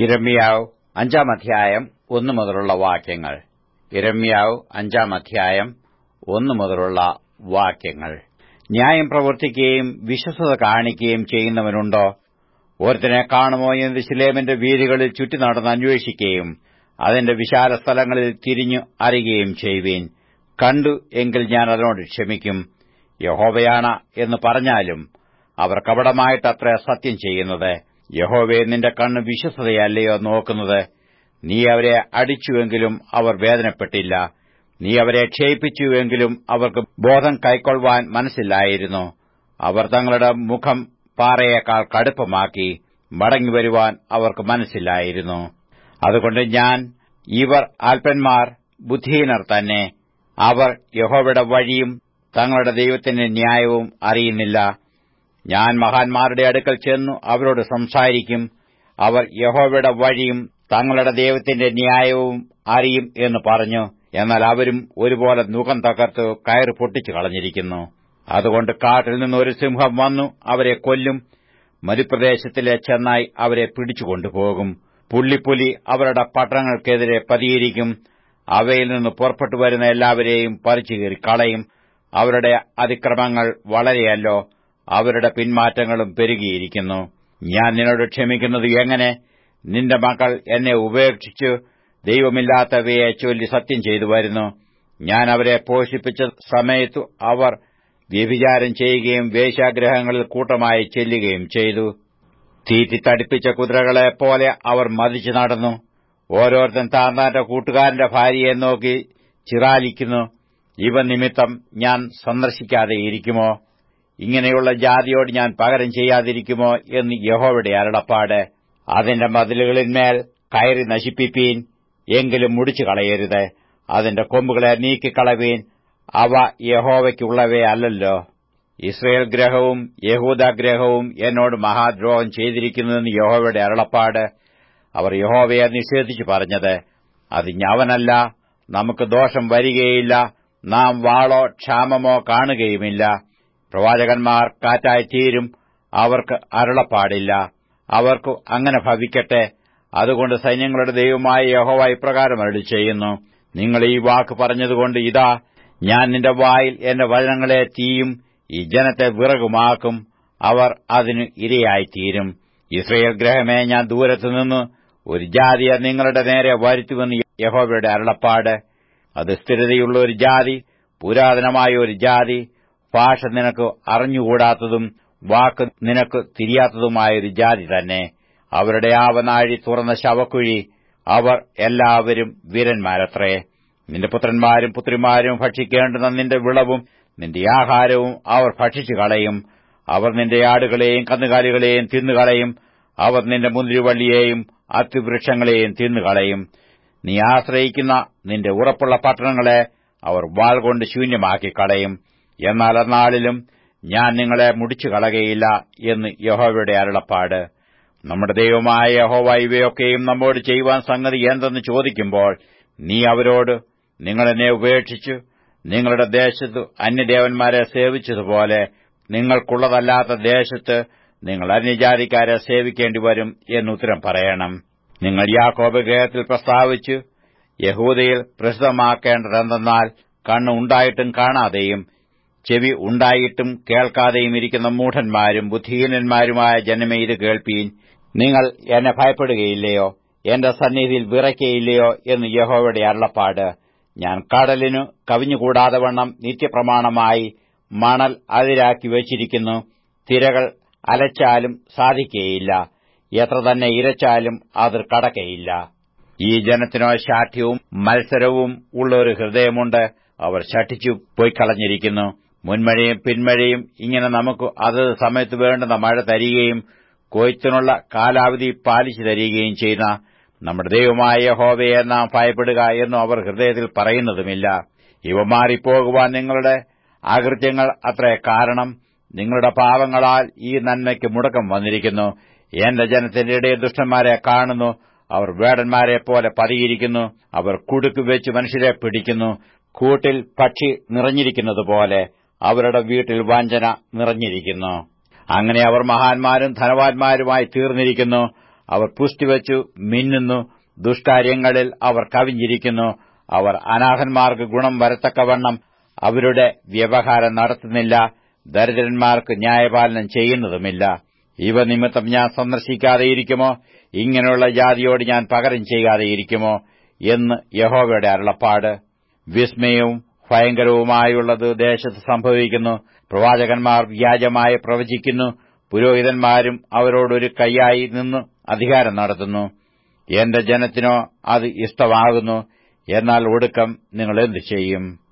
ഇരമ്യാവ് അഞ്ചാം അധ്യായം ഒന്നു മുതലുള്ള വാക്യങ്ങൾ ഇരമ്യാവ് അഞ്ചാം അധ്യായം ഒന്നു മുതലുള്ള വാക്യങ്ങൾ ന്യായം പ്രവർത്തിക്കുകയും വിശ്വസത കാണിക്കുകയും ചെയ്യുന്നവനുണ്ടോ ഓർത്തിനെ കാണുമോ എന്ന് ശിലേമിന്റെ വീതികളിൽ ചുറ്റി നടന്ന് അന്വേഷിക്കുകയും അതിന്റെ വിശാല സ്ഥലങ്ങളിൽ തിരിഞ്ഞു അറിയുകയും ചെയ്യുവീൻ കണ്ടു എങ്കിൽ ഞാൻ അതിനോട് ക്ഷമിക്കും യഹോവയാണ് എന്ന് പറഞ്ഞാലും അവർ കപടമായിട്ടത്ര സത്യം ചെയ്യുന്നത് യഹോവേ നിന്റെ കണ്ണ് വിശ്വസതയല്ലയോ നോക്കുന്നത് നീ അവരെ അടിച്ചുവെങ്കിലും അവർ വേദനപ്പെട്ടില്ല നീ അവരെ ക്ഷയിപ്പിച്ചുവെങ്കിലും അവർക്ക് ബോധം കൈക്കൊള്ളുവാൻ മനസ്സില്ലായിരുന്നു അവർ തങ്ങളുടെ മുഖം പാറയേക്കാൾ കടുപ്പമാക്കി മടങ്ങിവരുവാൻ അവർക്ക് മനസ്സില്ലായിരുന്നു അതുകൊണ്ട് ഞാൻ ഇവർ അല്പന്മാർ ബുദ്ധിഹീനർ തന്നെ അവർ യഹോവയുടെ വഴിയും തങ്ങളുടെ ദൈവത്തിന്റെ ന്യായവും അറിയുന്നില്ല ഞാൻ മഹാന്മാരുടെ അടുക്കൽ ചെന്നു അവരോട് സംസാരിക്കും അവർ യഹോവയുടെ വഴിയും തങ്ങളുടെ ദൈവത്തിന്റെ ന്യായവും അറിയും എന്ന് പറഞ്ഞു എന്നാൽ അവരും ഒരുപോലെ മുഖം തകർത്ത് കയറ് പൊട്ടിച്ചു കളഞ്ഞിരിക്കുന്നു അതുകൊണ്ട് കാട്ടിൽ നിന്ന് ഒരു സിംഹം വന്നു അവരെ കൊല്ലും മരുപ്രദേശത്തിലെ ചെന്നായി അവരെ പിടിച്ചുകൊണ്ടുപോകും പുള്ളിപ്പുലി അവരുടെ പട്ടണങ്ങൾക്കെതിരെ പതിയിരിക്കും അവയിൽ നിന്ന് പുറപ്പെട്ടു വരുന്ന എല്ലാവരെയും പറിച്ചു കീറി കളയും അവരുടെ അതിക്രമങ്ങൾ വളരെയല്ലോ അവരുടെ പിന്മാറ്റങ്ങളും പെരുകിയിരിക്കുന്നു ഞാൻ നിന്നോട് ക്ഷമിക്കുന്നത് എങ്ങനെ നിന്റെ മക്കൾ എന്നെ ഉപേക്ഷിച്ചു ദൈവമില്ലാത്തവയെ ചൊല്ലി സത്യം ചെയ്തു വരുന്നു ഞാൻ അവരെ പോഷിപ്പിച്ച സമയത്തു അവർ വ്യഭിചാരം ചെയ്യുകയും വേശ്യാഗ്രഹങ്ങളിൽ കൂട്ടമായി ചെല്ലുകയും ചെയ്തു തീറ്റി തടിപ്പിച്ച കുതിരകളെ പോലെ അവർ മതിച്ചു നടന്നു ഓരോരുത്തൻ താൻ താന്റെ കൂട്ടുകാരന്റെ ഭാര്യയെ നോക്കി ചിറാലിക്കുന്നു ഇവ നിമിത്തം ഞാൻ സന്ദർശിക്കാതെ ഇരിക്കുമോ ഇങ്ങനെയുള്ള ജാതിയോട് ഞാൻ പകരം ചെയ്യാതിരിക്കുമോ എന്ന് യഹോവയുടെ അരുളപ്പാട് അതിന്റെ മതിലുകളിന്മേൽ കയറി നശിപ്പിപ്പീൻ എങ്കിലും മുടിച്ചു കളയരുത് അതിന്റെ കൊമ്പുകളെ നീക്കിക്കളവീൻ അവ യഹോവയ്ക്കുള്ളവയല്ലോ ഇസ്രയേൽ ഗ്രഹവും യഹൂദാഗ്രഹവും എന്നോട് മഹാദ്രോഹം ചെയ്തിരിക്കുന്നുവെന്ന് യഹോവയുടെ അരുളപ്പാട് അവർ യഹോവയെ നിഷേധിച്ചു പറഞ്ഞത് അത് ഞവനല്ല നമുക്ക് ദോഷം വരികയില്ല നാം വാളോ ക്ഷാമമോ കാണുകയുമില്ല പ്രവാചകന്മാർ കാറ്റായി തീരും അവർക്ക് അരുളപ്പാടില്ല അവർക്കു അങ്ങനെ ഭവിക്കട്ടെ അതുകൊണ്ട് സൈന്യങ്ങളുടെ ദൈവമായ യഹോവ ഇപ്രകാരം അരുളി ചെയ്യുന്നു നിങ്ങൾ ഈ വാക്ക് പറഞ്ഞതുകൊണ്ട് ഇതാ ഞാൻ നിന്റെ വായിൽ എന്റെ വചനങ്ങളെ തീയും ഈ ജനത്തെ വിറകുമാക്കും അവർ അതിന് ഇരയായിത്തീരും ഇസ്രയേൽ ഗ്രഹമേ ഞാൻ ദൂരത്തുനിന്ന് ഒരു ജാതിയെ നിങ്ങളുടെ നേരെ വരുത്തുമെന്ന് യഹോവയുടെ അരുളപ്പാട് അത് സ്ഥിരതയുള്ള ഒരു ജാതി പുരാതനമായ ഒരു ജാതി ഭാഷ നിനക്ക് അറിഞ്ഞുകൂടാത്തതും വാക്ക് നിനക്ക് തിരിയാത്തതുമായ ഒരു ജാതി തന്നെ അവരുടെ ആവനാഴി തുറന്ന ശവക്കുഴി അവർ എല്ലാവരും വീരന്മാരത്രേ നിന്റെ പുത്രന്മാരും പുത്രിമാരും ഭക്ഷിക്കേണ്ടുന്ന നിന്റെ വിളവും നിന്റെ ആഹാരവും അവർ ഭക്ഷിച്ചു കളയും അവർ നിന്റെ ആടുകളെയും കന്നുകാലികളെയും തിന്നുകളയും അവർ നിന്റെ മുന്തിരിവള്ളിയെയും അത്തിവൃക്ഷങ്ങളെയും തിന്നുകളയും നീ ആശ്രയിക്കുന്ന നിന്റെ ഉറപ്പുള്ള പട്ടണങ്ങളെ അവർ വാൾ കൊണ്ട് ശൂന്യമാക്കി കളയും എന്നാൽ അന്നാളിലും ഞാൻ നിങ്ങളെ മുടിച്ചു കളകയില്ല എന്ന് യഹോവയുടെ അരുളപ്പാട് നമ്മുടെ ദൈവമായ യഹോവ ഇവയൊക്കെയും നമ്മോട് ചെയ്യുവാൻ സംഗതി എന്തെന്ന് ചോദിക്കുമ്പോൾ നീ അവരോട് നിങ്ങളെന്നെ ഉപേക്ഷിച്ചു നിങ്ങളുടെ ദേശത്ത് അന്യദേവന്മാരെ സേവിച്ചതുപോലെ നിങ്ങൾക്കുള്ളതല്ലാത്ത ദേശത്ത് നിങ്ങൾ അന്യജാതിക്കാരെ സേവിക്കേണ്ടി വരും എന്നുത്തരം പറയണം നിങ്ങൾ യാക്കോബ് ഗേഹത്തിൽ പ്രസ്താവിച്ചു യഹൂദയിൽ പ്രസിദ്ധമാക്കേണ്ടതെന്തെന്നാൽ കണ്ണ് ഉണ്ടായിട്ടും കാണാതെയും ചെവി ഉണ്ടായിട്ടും കേൾക്കാതെയും ഇരിക്കുന്ന മൂഢന്മാരും ബുദ്ധിഹീനന്മാരുമായ ജനമേ ഇത് കേൾപ്പീൻ നിങ്ങൾ എന്നെ ഭയപ്പെടുകയില്ലയോ എന്റെ സന്നിധിയിൽ വിറയ്ക്കയില്ലയോ എന്ന് യഹോവയുടെ അരുളപ്പാട് ഞാൻ കടലിനു കവിഞ്ഞുകൂടാതെ വണ്ണം നിത്യപ്രമാണമായി മണൽ അതിരാക്കി വച്ചിരിക്കുന്നു തിരകൾ അലച്ചാലും സാധിക്കുകയില്ല എത്ര തന്നെ ഇരച്ചാലും അത് കടക്കയില്ല ഈ ജനത്തിനോ ശാഠ്യവും മത്സരവും ഉള്ള ഒരു ഹൃദയമുണ്ട് അവർ ശഠിച്ചു പോയി കളഞ്ഞിരിക്കുന്നു മുൻമഴയും പിന്മഴയും ഇങ്ങനെ നമുക്ക് അതത് സമയത്ത് വേണ്ടുന്ന മഴ തരികയും കൊയ്ത്തിനുള്ള കാലാവധി പാലിച്ചു തരികയും ചെയ്യുന്ന നമ്മുടെ ദൈവമായ യഹോവയെ നാം ഭയപ്പെടുക എന്നും അവർ ഹൃദയത്തിൽ പറയുന്നതുമില്ല ഇവ മാറിപ്പോകുവാൻ നിങ്ങളുടെ അകൃത്യങ്ങൾ അത്രേ കാരണം നിങ്ങളുടെ പാവങ്ങളാൽ ഈ നന്മയ്ക്ക് മുടക്കം വന്നിരിക്കുന്നു എന്റെ ജനത്തിന്റെ ഇടയിൽ ദുഷ്ടന്മാരെ കാണുന്നു അവർ വേടന്മാരെ പോലെ പതിയിരിക്കുന്നു അവർ കുടുക്ക് വെച്ച് മനുഷ്യരെ പിടിക്കുന്നു കൂട്ടിൽ പക്ഷി നിറഞ്ഞിരിക്കുന്നതുപോലെ അവരുടെ വീട്ടിൽ വഞ്ചന നിറഞ്ഞിരിക്കുന്നു അങ്ങനെ അവർ മഹാന്മാരും ധനവാന്മാരുമായി തീർന്നിരിക്കുന്നു അവർ പുഷ്ടിവച്ചു മിന്നുന്നു ദുഷ്കാര്യങ്ങളിൽ അവർ കവിഞ്ഞിരിക്കുന്നു അവർ അനാഥന്മാർക്ക് ഗുണം വരത്തക്കവണ്ണം അവരുടെ വ്യവഹാരം നടത്തുന്നില്ല ദരിദ്രന്മാർക്ക് ന്യായപാലനം ചെയ്യുന്നതുമില്ല ഇവ നിമിത്തം ഞാൻ സന്ദർശിക്കാതെയിരിക്കുമോ ഇങ്ങനെയുള്ള ജാതിയോട് ഞാൻ പകരം ചെയ്യാതെയിരിക്കുമോ എന്ന് യഹോവയുടെ അരുളപ്പാട് വിസ്മയവും ഭയങ്കരവുമായുള്ളത് ദേശത്ത് സംഭവിക്കുന്നു പ്രവാചകന്മാർ വ്യാജമായി പ്രവചിക്കുന്നു പുരോഹിതന്മാരും അവരോടൊരു കൈയായി നിന്ന് അധികാരം നടത്തുന്നു എന്റെ ജനത്തിനോ അത് ഇഷ്ടമാകുന്നു എന്നാൽ ഒടുക്കം നിങ്ങൾ എന്തു ചെയ്യും